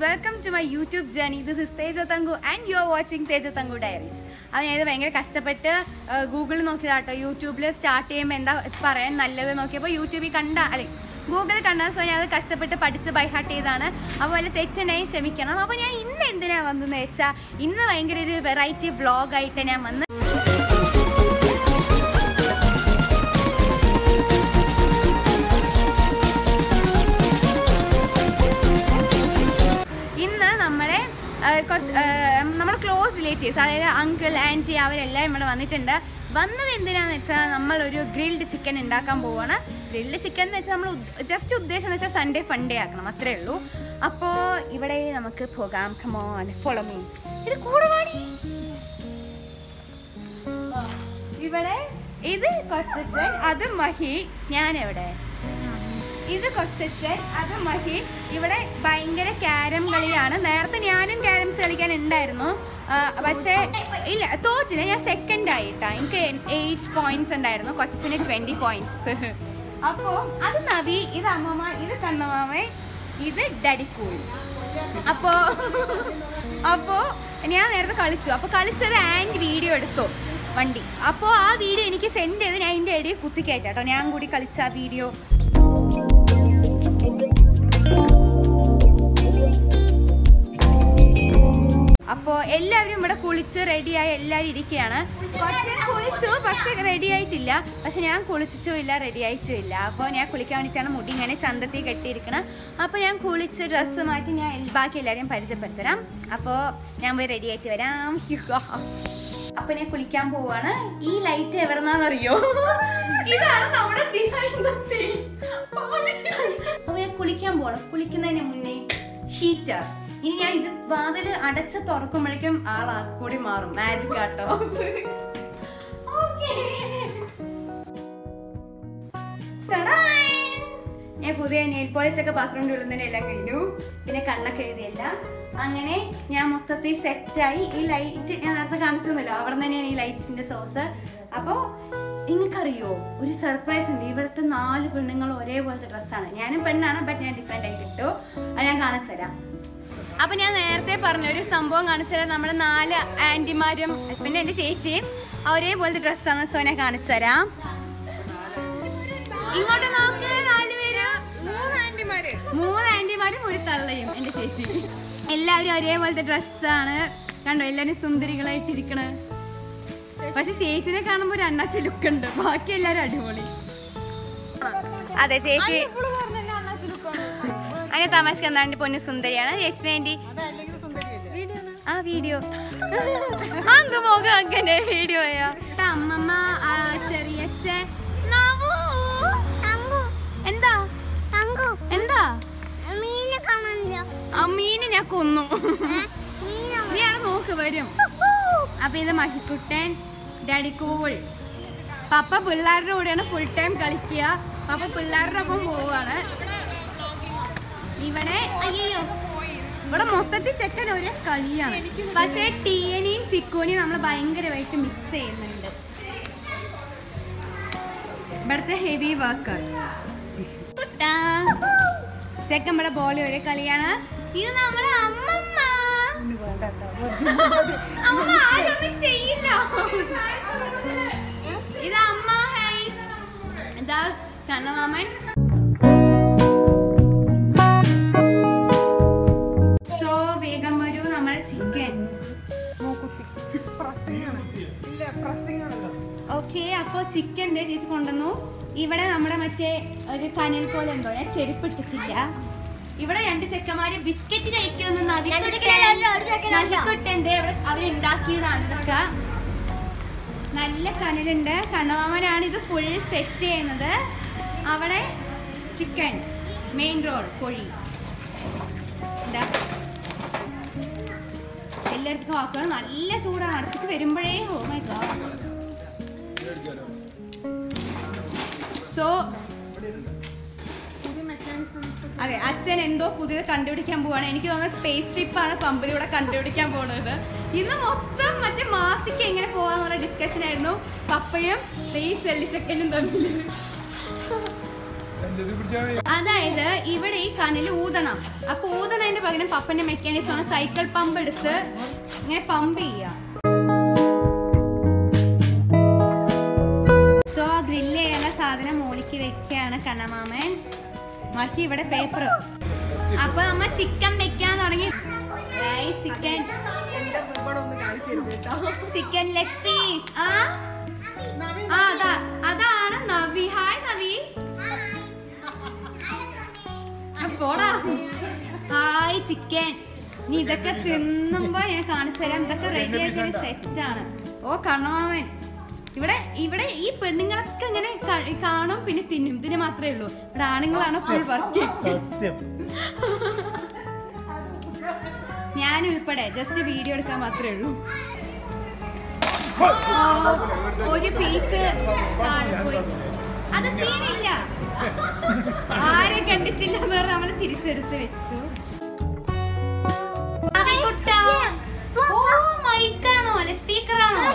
Welcome to my YouTube journey this is Teja Thanku and you are watching Teja Thanku diaries അപ്പോൾ ഞാനിത് ഭയങ്കര കഷ്ടപ്പെട്ട് ഗൂഗിളിൽ നോക്കിയതാട്ടോ യൂട്യൂബിൽ സ്റ്റാർട്ട് ചെയ്യുമ്പോൾ എന്താ പറയാൻ നല്ലത് നോക്കിയപ്പോൾ യൂട്യൂബിൽ കണ്ട അല്ലെ ഗൂഗിളിൽ കണ്ട സോ ഞാൻ അത് കഷ്ടപ്പെട്ട് പഠിച്ച് ബൈഹാർട്ട് ചെയ്താണ് അപ്പോൾ വല്ല തെറ്റുണ്ടെങ്കിൽ ക്ഷമിക്കണം അപ്പോൾ ഞാൻ ഇന്ന് എന്തിനാണ് വന്നതെന്ന് വെച്ചാൽ ഇന്ന് ഭയങ്കര ഒരു വെറൈറ്റി വ്ളോഗായിട്ട് ഞാൻ വന്ന് ഇന്ന് നമ്മുടെ ആ, കുറച്ച് നമ്മുടെ ക്ലോസ് റിലേറ്റീവ്സ് അതായത് അങ്കിൾ ആൻറ്റി അവരെല്ലാം ഇവിടെ വന്നിട്ടുണ്ട് വന്നത് എന്തിനാന്ന് വെച്ചാൽ നമ്മൾ ഒരു ഗ്രിൽഡ് ചിക്കൻ ഉണ്ടാക്കാൻ പോവാണ് ഗ്രിൽഡ് ചിക്കൻ എന്ന് വെച്ചാൽ നമ്മൾ ജസ്റ്റ് ഉദ്ദേശം എന്ന് വെച്ചാൽ സൺഡേ ഫണ്ടേ ആക്കണം അത്രേ ഉള്ളൂ അപ്പോൾ ഇവിടെ നമുക്ക് പോകാം കമോൺ ഫോളോ മീ ഇത് കൂടെ വാടി ഇവിടെ ഇത് കൊച്ചച്ചൻ അത് മഹി ഞാൻ എവിടെ ഇത് കൊച്ചച്ചൻ അത് മഹി ഇവിടെ ഭയങ്കര ക്യാരം കളിയാണ് നേരത്തെ ഞാനും ക്യാരംസ് കളിക്കാൻ ഉണ്ടായിരുന്നു ആ, പക്ഷേ ഇല്ല തോറ്റില്ല ഞാൻ സെക്കൻഡ് ആയിട്ടാ എനിക്ക് എയ്റ്റ് പോയിന്റ്സ് ഉണ്ടായിരുന്നു കൊച്ചച്ചന് ട്വന്റി പോയിന്റ്സ് അപ്പോൾ അത് നവി ഇത് അമ്മമ്മ ഇത് കണ്ണമാമ ഇത് ഡഡിക്കൂൾ അപ്പോ അപ്പോ ഞാൻ നേരത്തെ കളിച്ചു അപ്പൊ കളിച്ചത് ആൻഡ് വീഡിയോ എടുത്തു വണ്ടി അപ്പോൾ ആ വീഡിയോ എനിക്ക് സെൻഡ് ചെയ്ത് ഞാൻ അതിൻ്റെ ഇടയിൽ കുത്തിക്കയറ്റാട്ടോ ഞാൻ കൂടി കളിച്ച ആ വീഡിയോ അപ്പോൾ എല്ലാവരും ഇവിടെ കുളിച്ച് റെഡിയായി എല്ലാവരും ഇരിക്കുകയാണ് പക്ഷേ കുളിച്ചു പക്ഷെ റെഡി ആയിട്ടില്ല പക്ഷെ ഞാൻ കുളിച്ചിട്ടും ഇല്ല റെഡി ആയിട്ടും ഇല്ല അപ്പോൾ ഞാൻ കുളിക്കാൻ വേണ്ടിയിട്ടാണ് മുടി ഇങ്ങനെ ചന്തത്തിൽ കെട്ടിയിരിക്കണം അപ്പോൾ ഞാൻ കുളിച്ച് ഡ്രസ്സ് മാറ്റി ഞാൻ എൽ- ബാക്കി എല്ലാവരെയും പരിചയപ്പെടുത്തരാം അപ്പോൾ ഞാൻ പോയി റെഡി ആയിട്ട് വരാം അപ്പൊ ഞാൻ കുളിക്കാൻ പോവാണ് ഈ ലൈറ്റ് എവിടെന്നാന്നറിയോ ഇതാണ് നമ്മുടെ behind the scene. അപ്പൊ ഞാൻ കുളിക്കാൻ പോവാണ് കുളിക്കുന്നതിന് മുന്നേ ഷീറ്റർ ഇനി ഞാൻ ഇത് വാതില് അടച്ച് തുറക്കുമ്പോഴേക്കും ആളാ കൂടി മാറും മാജിക് ആട്ടോ Okay. തടായ്. ഞാൻ പുതിയ നെയിൽ പോളിഷ് ഒക്കെ ബാത്റൂമിൻ്റെ ഉള്ളിൽ തന്നെ എല്ലാം കഴിഞ്ഞു പിന്നെ കണ്ണൊക്കെ എഴുതിയല്ല അങ്ങനെ ഞാൻ മൊത്തത്തിൽ സെറ്റായി ഈ ലൈറ്റ് ഞാൻ നേരത്തെ കാണിച്ചൊന്നുമില്ല അവിടെ തന്നെയാണ് ഈ ലൈറ്റിന്റെ സോഴ്സ് അപ്പോൾ നിങ്ങൾക്കറിയോ ഒരു സർപ്രൈസ് ഉണ്ട് ഇവിടുത്തെ നാല് പെണ്ണുങ്ങൾ ഒരേപോലത്തെ ഡ്രസ്സാണ് ഞാനും പെണ്ണാണ് ബട്ട് ഞാൻ ഡിഫറെൻ്റ് ആയിട്ട് ഇട്ടു അത് ഞാൻ കാണിച്ചു തരാം അപ്പൊ ഞാൻ നേരത്തെ പറഞ്ഞ ഒരു സംഭവം കാണിച്ചുതരാം നമ്മുടെ നാല് ആന്റിമാരും പിന്നെ എന്റെ ചേച്ചിയും ഒരേപോലത്തെ ഡ്രസ്സാണ് സോ ഞാൻ കാണിച്ചു തരാം ഇങ്ങോട്ട് നോക്ക് നാലുപേര് മൂന്ന് ആന്റിമാര് മൂന്ന് ആന്റിമാരും ഒരു തള്ളയും എന്റെ ചേച്ചി എല്ലാവരും ഒരേപോലത്തെ ഡ്രസ്സാണ് കണ്ടോ എല്ലാവരും സുന്ദരികളായിട്ട് ഇരിക്കണ് പക്ഷെ ചേച്ചിനെ കാണുമ്പോ ഒരു അണ്ണാച്ചി ലുക്ക് ഉണ്ട് ബാക്കി എല്ലാരും അടിപൊളി അതെ ചേച്ചി അങ്ങനെ തമാശക്ക് എന്താണ്ട് പൊന്നു സുന്ദരിയാണ് ചേച്ചി വേണ്ടി ആ വീഡിയോ അന്ത് മുഖം അങ്ങനെ വീഡിയോയാ അമ്മമ്മ ആ, ചെറിയച്ഛൻ നവു. എന്താ എന്താ ആ മീനെ ഞാൻ കൊന്നു നീ അവിടെ നോക്ക് വരും അപ്പൊ ഇത് മഹിക്കുട്ടൻ ഡാഡി കൂൾ പപ്പ പിള്ളേരുടെ കൂടെയാണ് ഫുൾ ടൈം കളിക്കുക പപ്പ പിള്ളേരുടെ ഒപ്പം പോവാണ് ഇവിടെ അയ്യോ ഇവിടെ മൊത്തത്തിൽ ചെക്കൻ ഒരു കളിയാണ് പക്ഷേ ടീയനെയും ചിക്കോനെയും നമ്മൾ ഭയങ്കരമായിട്ട് മിസ് ചെയ്യുന്നുണ്ട് ഇവിടുത്തെ ഹെവി വർക്കാണ് ചെക്കൻ ഇവിടെ ബോളി ഒരു കളിയാണ് ഇത് നമ്മുടെ അമ്മമ്മ അമ്മ ആരൊന്നും ചെയ്യില്ല ഇത് അമ്മ ഹൈ ഇതാ കണ്ണമാമൻ സോ വേഗം വരൂ നമ്മുടെ ചിക്കൻ ഓക്കെ അപ്പോൾ ചിക്കൻ ചേച്ചി കൊണ്ടുവന്നു ഇവിടെ നമ്മുടെ മറ്റേ ഒരു കനൽ പോലെ എന്തോ ഞാൻ ചെരുപ്പ് ഇട്ടിട്ടില്ല ഇവിടെ രണ്ട് ചെക്കന്മാര് ബിസ്ക്കറ്റ് കഴിക്കുമെന്ന് നവിക്കുട്ടൻ്റെ ഇവിടെ അവരുണ്ടാക്കിയതാണ് ഇതൊക്കെ നല്ല കനലുണ്ട് കണ്ണമാമനാണ് ഇത് ഫുൾ സെറ്റ് ചെയ്യുന്നത് അവിടെ ചിക്കൻ മെയിൻ റോഡ് കോഴി ഇതാ എല്ലായിടത്തും ആക്കണം നല്ല ചൂടാണ് അടുത്തേക്ക് വരുമ്പോഴേ ഓ മൈ ഗോഡ് സോ അതെ അച്ഛൻ എന്തോ പുതിയത് കണ്ടുപിടിക്കാൻ പോവാണ് എനിക്ക് തോന്നുന്നത് സ്പേസ് ട്രിപ്പാണ് പമ്പിലൂടെ കണ്ടുപിടിക്കാൻ പോകുന്നത് ഇന്ന് മൊത്തം മറ്റേ മാസിക്ക് എങ്ങനെ പോവാന്നുള്ള ഡിസ്കഷൻ ആയിരുന്നു പപ്പയും ഈ ചെല്ലിച്ചക്കനും തമ്മിൽ അതായത് ഇവിടെ ഈ കനൽ ഊതണം അപ്പൊ ഊതണതിന്റെ പകരം പപ്പന്റെ മെക്കാനിസം ആണ് സൈക്കിൾ പമ്പ് എടുത്ത് ഇങ്ങനെ പമ്പ് ചെയ്യാം സോ ഗ്രില്ല് ചെയ്യാനുള്ള സാധനം മോളിക്ക് വെക്കുകയാണ് കണ്ണമാമൻ മഹി ഇവിടെ പേപ്പർ അപ്പൊ നമ്മ ചിക്കൻ വെക്കാൻ തുടങ്ങി ചിക്കൻ ചിക്കൻ ലെഗ് പീസ് ആ ആ, അതാ അതാണ് നവി ഹായ് നവി ആ, പോടാ ഹായ് ചിക്കൻ നീ ഇതൊക്കെ തിന്നുമ്പോ ഞാൻ കാണിച്ചു തരാം ഇതൊക്കെ റെഡി ആക്കിയ സെറ്റ് ആണ് ഓ കണ്ണമാമൻ ഇവിടെ ഇവിടെ ഈ പെണ്ണുങ്ങളൊക്കെ ഇങ്ങനെ ക- കാണും പിന്നെ തിന്നും ഇതിന് മാത്രമേ ഉള്ളൂ ഇവിടെ ആണുങ്ങളാണ് ഫുൾ വർക്ക് സത്യം ഞാൻ ഉൾപ്പെടെ ജസ്റ്റ് വീഡിയോ എടുക്കാൻ മാത്രമേ ഉള്ളൂ ഒരു പീസ് പോയി അത് സീനില്ല ആരെ കണ്ടിട്ടില്ല എന്ന് പറഞ്ഞ് നമ്മള് തിരിച്ചെടുത്ത് വെച്ചു അവിക്കുട്ടാ. ഓ മൈക്കാണോ അല്ലെ സ്പീക്കറാണോ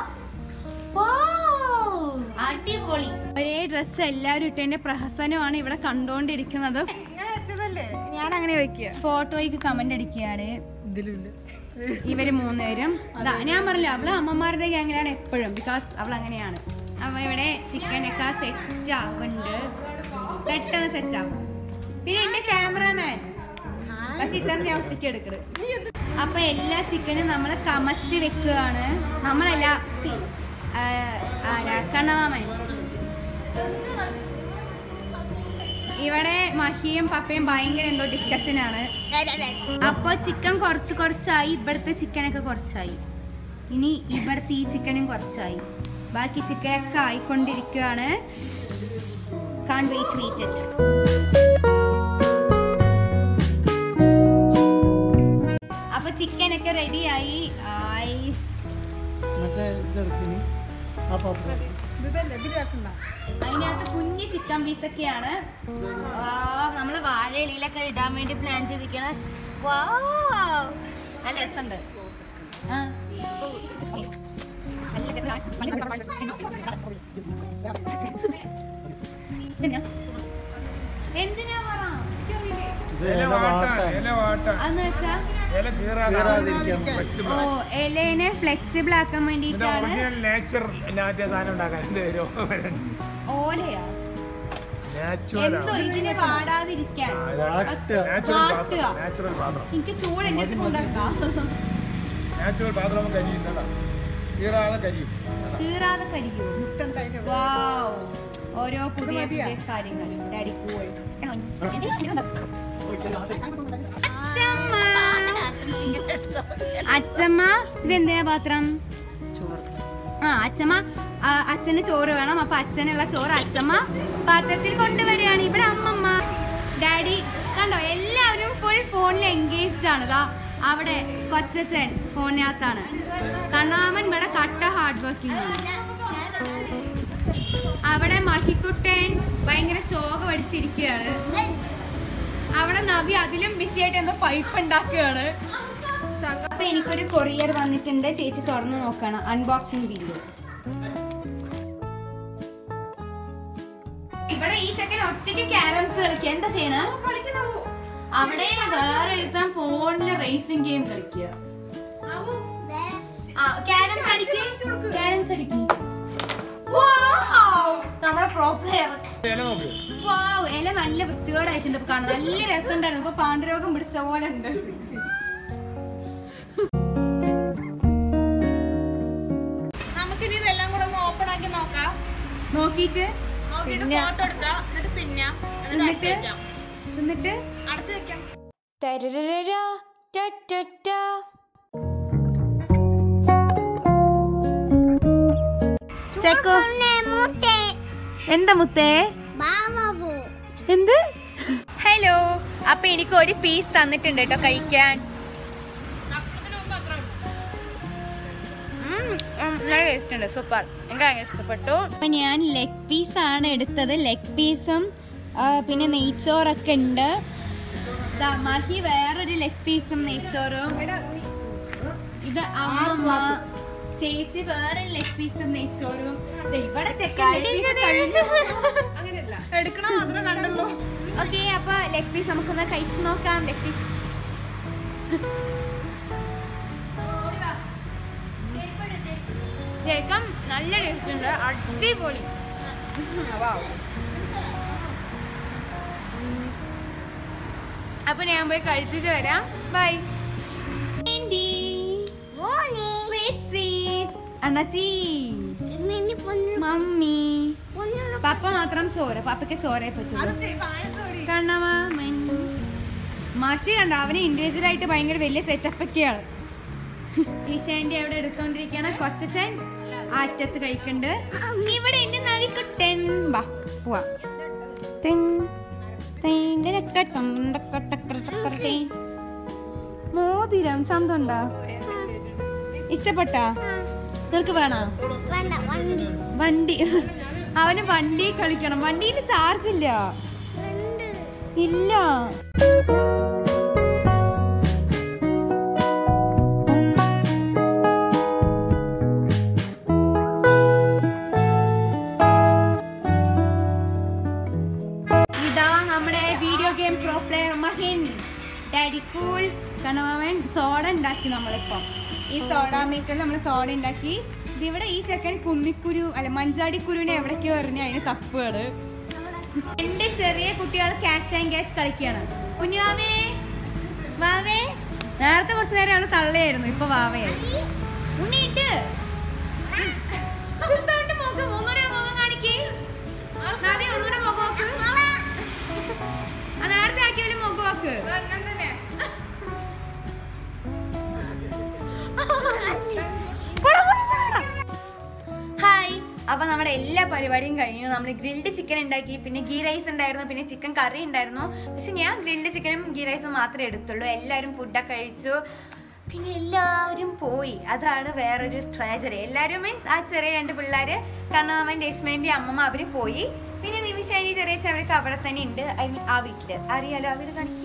അടിപൊളി ഒരേ ഡ്രസ്സ് എല്ലാവരും ഇട്ടതിന്റെ പ്രഹസനമാണ് ഇവിടെ കണ്ടോണ്ടിരിക്കുന്നത് ഞാൻ അങ്ങനെ വെക്കുക ഫോട്ടോയ്ക്ക് കമന്റ് അടിക്കുകയാണ് ഇവര് മൂന്നുപേരും ദാ, ഞാൻ പറഞ്ഞില്ല അവള് അമ്മമാരുടെ ഗ്യാങ്ങിലാണ് എപ്പോഴും ബിക്കോസ് അവൾ അങ്ങനെയാണ് അവ ഇവിടെ ചിക്കൻ ഒക്കെ സെറ്റ് ആവുന്നുണ്ട് പെട്ടെന്ന് സെറ്റ് ആവും പിന്നെ എന്റെ ക്യാമറാമാൻ പക്ഷെ ഇത്ര ഞാൻ ഒറ്റയ്ക്ക് എടുക്കണത് അപ്പൊ എല്ലാ ചിക്കനും നമ്മൾ കമത്തി വെക്കുകയാണ് നമ്മളല്ല ആ, ആരാ കണ്ണമാമൻ ഇവിടെ മഹിയും പപ്പയും ഭയങ്കര എന്തോ ഡിസ്കഷനാണ് അപ്പൊ ചിക്കൻ കുറച്ച് കുറച്ചായി ഇവിടുത്തെ ചിക്കനൊക്കെ കുറച്ചായി ഇനി ഇവിടുത്തെ ഈ ചിക്കനും കുറച്ചായി ബാക്കി ചിക്കനൊക്കെ ആയിക്കൊണ്ടിരിക്കുകയാണ് കാൺ വെയിറ്റ് വെയിറ്റ് ഇറ്റ് അപ്പൊ ചിക്കനൊക്കെ റെഡിയായി ഐസ് മറ്റേ ഇതെടുത്തിന് ആ പാത്രം ഇതല്ലേ ഇതിലാക്കണ്ട അതിനകത്ത് കുഞ്ഞ് ചിക്കൻ പീസ് ഒക്കെയാണ് നമ്മൾ വാഴയിലൊക്കെ ഇടാൻ വേണ്ടി പ്ലാൻ ചെയ്തിരിക്കണ നല്ല രസമുണ്ട് ആ. എന്തിനാ? എന്തിനാ പറ ഇത് ഇല വാട്ടാൻ അന്ന് വെച്ചാ കീറാതിരിക്കാൻ ഓ ഇലേനെ ഫ്ലെക്സിബിൾ ആക്കാൻ വേണ്ടിയിട്ടാണ് ഒറിജിനൽ നേച്ചർ നാട്ടിയ സാധനം ഉണ്ടാക്കാൻ എന്ത് വരും ഓലയാ നാച്ചുറൽ എന്തോ ഇതിനെ പാടാതിരിക്കാൻ വാട്ടുക. നാച്ചുറൽ വാട്ടുക. പാത്രം നാച്ചുറൽ പാത്രം എനിക്ക് ചൂട് എന്നെ കൊണ്ടാക്കാം നാച്ചുറൽ പാത്രം കരിയും കേട്ടോ കീറാതെ കരിയും തീരാതെ കരിക്കൂ മുട്ടുണ്ടായിന് വാവ് ഓരോ പുതിയ മതിയാ? പുതിയ കാര്യങ്ങൾ ഡാഡി കൂൾ അച്ഛമ്മ ഇതെന്തിനാ പാത്രം ആ അച്ഛമ്മ ആ, അച്ഛന് ചോറ് വേണം അപ്പൊ അച്ഛനുള്ള ചോറ് അച്ഛമ്മ പാത്രത്തിൽ കൊണ്ടുവരികയാണ് ഇവിടെ അമ്മമ്മ ഡാഡി കണ്ടോ എല്ലാവരും ഫുൾ ഫോണിൽ എൻഗേജ്ഡ് ആണ് ദാ അവിടെ കൊച്ചച്ഛൻ ഫോണിനകത്താണ് കണ്ണാമൻ ഇവിടെ കട്ട ഹാർഡ് വർക്കിംഗ് ആണ് അവിടെ മഹിക്കുട്ടൻ ഭയങ്കര ശോക പഠിച്ചിരിക്കുകയാണ് അവിടെ നവി അതിലും ബിസി ആയിട്ട് എന്തോ പൈപ്പ് ഉണ്ടാക്കുകയാണ് അപ്പൊ എനിക്കൊരു കൊറിയർ വന്നിട്ടുണ്ട് ചേച്ചി തുറന്നു നോക്കണം അൺബോക്സിംഗ് വീഡിയോ ഇവിടെ ഈ ചെക്കൻ ഒറ്റയ്ക്ക് ക്യാരംസ് കളിക്കുക എന്താ ചെയ്യണ അവിടെ വേറെ ഒരുത്തൻ ഫോണില് റേസിംഗ് ഗെയിം കളിക്കുക ക്യാരംസ് അടിക്കുക ക്യാരംസ് അടിക്കുക നമ്മുടെ പ്രോ പ്ലെയർ ഇല നോക്ക് വാവ് ഇല നല്ല വൃത്തികേടായിട്ടുണ്ട് ഇപ്പൊ കാണാൻ നല്ല രസമുണ്ടായിരുന്നു ഇപ്പൊ പാണ്ഡുരോഗം പിടിച്ച പോലെ ഉണ്ട് നമുക്കിനി ഇതെല്ലാം കൂടെ ഒന്ന് ഓപ്പൺ ആക്കി നോക്കാം നോക്കിയിട്ട് നോക്കിയിട്ട് പിന്നെ- ഫോട്ടോ എടുക്കാം എന്നിട്ട് തിന്നാം എന്നിട്ട് അടച്ചു എന്നിട്ട് വെക്കാം എന്നിട്ട് അടച്ചു വെക്കാം തരരരരാ, ടറ്ററ്റാ. ചെക്കോ എന്താ മുത്തേ എന്ത് ഹലോ അപ്പൊ എനിക്ക് ഒരു പീസ് തന്നിട്ടുണ്ട് കേട്ടോ കഴിക്കാൻ അപ്പത്തിന് മുമ്പ് അത്ര ഉം, ഉം, നല്ല ടേസ്റ്റ് ഉണ്ട് സൂപ്പർ എനിക്ക് ഭയങ്കര ഇഷ്ടപ്പെട്ടു അപ്പൊ ഞാൻ ലെഗ് പീസ് ആണ് എടുത്തത് ലെഗ് പീസും പിന്നെ നെയ്ച്ചോറൊക്കെ ഉണ്ട് ദാ മഹി വേറൊരു ലെഗ് പീസും നെയ്ച്ചോറും ഇത് അമ്മമ്മ ചേച്ചി വേറെ ലെഗ് പീസും നെയ്ച്ചോറും ദേ ഇവിടെ ചെക്കൻ leg piece കഴിഞ്ഞു. എടുക്കണ മാത്രമേ കണ്ടുള്ളൂ ഓക്കെ അപ്പൊ ലെഗ് പീസ് നമുക്കൊന്ന് കഴിച്ചു നോക്കാം ലെഗ് പീസ് കേൾക്കാം നല്ല ടേസ്റ്റ് ഉണ്ട് അടിപൊളി അപ്പൊ ഞാൻ പോയി കഴിച്ചിട്ട് വരാം ബൈ അണ്ണാച്ചി മമ്മി പപ്പ മാത്രം ചോറ് പപ്പയ്ക്ക് ചോറേ പറ്റുള്ളൂ കണ്ണവാ മാഷി കണ്ട അവന് ഇൻഡിവിജ്വൽ ആയിട്ട് ഭയങ്കര വലിയ സെറ്റപ്പ് ഒക്കെയാണ് ഈശാന്റെ അവിടെ എടുത്തോണ്ടിരിക്കുകയാണ് കൊച്ചച്ചൻ ആറ്റത്ത് കഴിക്കണ്ട് ഇവിടെ എന്റെ നവിക്കുട്ടൻ വാ പോവാ ടിൻ, ടിൻ, ടിനക്ക, ടം, ടക്ക, ടക്ക, ടക്ക, ടിൻ. മോതിരം ചന്തണ്ടാ ഇഷ്ടപ്പെട്ട നിനക്ക് വേണോ വണ്ടി അവന് വണ്ടി കളിക്കണം വണ്ടിയിൽ ചാർജ് ഇല്ല ഇല്ല ഇതാ നമ്മുടെ video game pro player Mahin daddy cool കാരണം അവൻ സോഡ ഉണ്ടാക്കി നമ്മളിപ്പം ഈ സോഡ മേക്കറിൽ നമ്മൾ സോഡ ഉണ്ടാക്കി ഇതിവിടെ ഈ ചെക്കൻ കുന്നിക്കുരു അല്ല മഞ്ചാടിക്കുരുവിനെ എവിടേക്കോ എറിഞ്ഞ അതിന് തപ്പുകള് എന്റെ ചെറിയ കുട്ടികൾ ക്യാച്ച് ആൻഡ് ക്യാച്ച് കളിക്കുകയാണ് കുഞ്ഞുവാവേ വാവേ നേരത്തെ കുറച്ചു നേരം അവള് തള്ളയായിരുന്നു ഇപ്പൊ വാവയായി ഉണ്ണീട്ട് ഇതെന്താ മുഖം ഒന്നുകൂടെ മുഖം കാണിക്കേ നാവേ ഒന്നുകൂടെ മുഖം നോക്ക് ആ നേരത്തെ ആക്കിയവര് മുഖം നോക്ക് ഹായ് അപ്പൊ നമ്മുടെ എല്ലാ പരിപാടിയും കഴിഞ്ഞു നമ്മൾ ഗ്രിൽഡ് ചിക്കൻ ഉണ്ടാക്കി പിന്നെ ഗീ റൈസ് ഉണ്ടായിരുന്നു പിന്നെ ചിക്കൻ കറി ഉണ്ടായിരുന്നു പക്ഷെ ഞാൻ ഗ്രിൽഡ് ചിക്കനും ഗീ റൈസും മാത്രമേ എടുത്തുള്ളൂ എല്ലാവരും ഫുഡൊക്കെ കഴിച്ചു പിന്നെ എല്ലാവരും പോയി അതാണ് വേറൊരു ട്രാജഡി എല്ലാവരും മീൻസ് ആ ചെറിയ രണ്ട് പിള്ളേർ കണ്ണാമൻ രശ്മേൻ്റെ അമ്മമ്മ അവർ പോയി പിന്നെ നിമിഷാനി ചെറിയ അവർക്ക് അവിടെ തന്നെ ഉണ്ട് I mean, ആ വീട്ടിൽ അറിയാലോ അവർ കാണിക്കും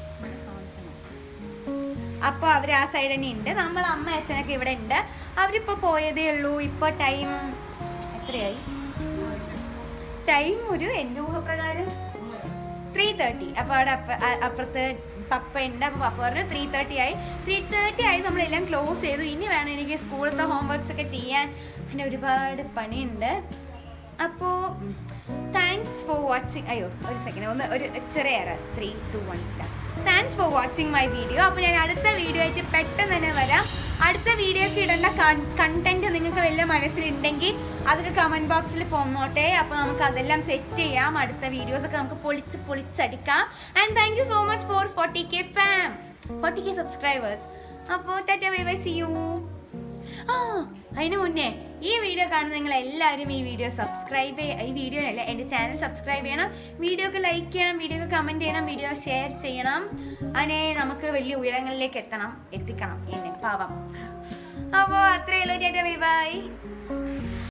അപ്പോൾ അവർ ആ സൈഡ് തന്നെ ഉണ്ട് നമ്മൾ അമ്മ അച്ഛനൊക്കെ ഇവിടെ ഉണ്ട് അവരിപ്പോൾ പോയതേ ഉള്ളൂ ഇപ്പോൾ ടൈം എത്രയായി ടൈം ഒരു എൻ്റെ ഊഹപ്രകാരം ത്രീ തേർട്ടി അപ്പോൾ അവിടെ അപ്പ അ- അപ്പുറത്ത് പപ്പ ഉണ്ട് അപ്പോൾ പപ്പ പറഞ്ഞു ത്രീ തേർട്ടി ആയി ത്രീ തേർട്ടി ആയി നമ്മളെല്ലാം ക്ലോസ് ചെയ്തു ഇനി വേണം എനിക്ക് സ്കൂളിലത്തെ ഹോംവർക്ക്സ് ഒക്കെ ചെയ്യാൻ പിന്നെ ഒരുപാട് പണിയുണ്ട് അപ്പോൾ താങ്ക്സ് ഫോർ വാച്ചിങ് അയ്യോ ഒരു സെക്കൻഡ് ഒന്ന് ഒരു ചെറിയ three two one star thanks for watching my video അപ്പോൾ ഞാൻ അടുത്ത വീഡിയോ ആയിട്ട് പെട്ടെന്ന് തന്നെ വരാം അടുത്ത വീഡിയോക്ക് ഇടേണ്ട കണ്ടന്റ് നിങ്ങൾക്ക് വല്ല മനസ്സിലുണ്ടെങ്കിൽ അതൊക്കെ കമന്റ് ബോക്സിൽ പോന്നോട്ടെ അപ്പോൾ നമുക്ക് അതെല്ലാം സെറ്റ് ചെയ്യാം അടുത്ത വീഡിയോസ് ഒക്കെ നമുക്ക് പൊളിച്ച് പൊളിച്ചടിക്കാം and thank you so much for forty k fam forty k subscribers അപ്പോൾ tata bye bye see you ആ അതിന് മുന്നേ ഈ വീഡിയോ കാണുന്ന നിങ്ങൾ എല്ലാവരും ഈ വീഡിയോ സബ്സ്ക്രൈബ് ചെയ്യുക ഈ വീഡിയോ അല്ല എൻ്റെ ചാനൽ സബ്സ്ക്രൈബ് ചെയ്യണം വീഡിയോക്ക് ലൈക്ക് ചെയ്യണം വീഡിയോക്ക് കമൻറ്റ് ചെയ്യണം വീഡിയോ ഷെയർ ചെയ്യണം അങ്ങനെ നമുക്ക് വലിയ ഉയരങ്ങളിലേക്ക് എത്തണം എത്തിക്കണം എന്നെ പാവം അപ്പോൾ അത്രയേ ഉള്ളൂ ചേട്ടാ ബൈ ബൈ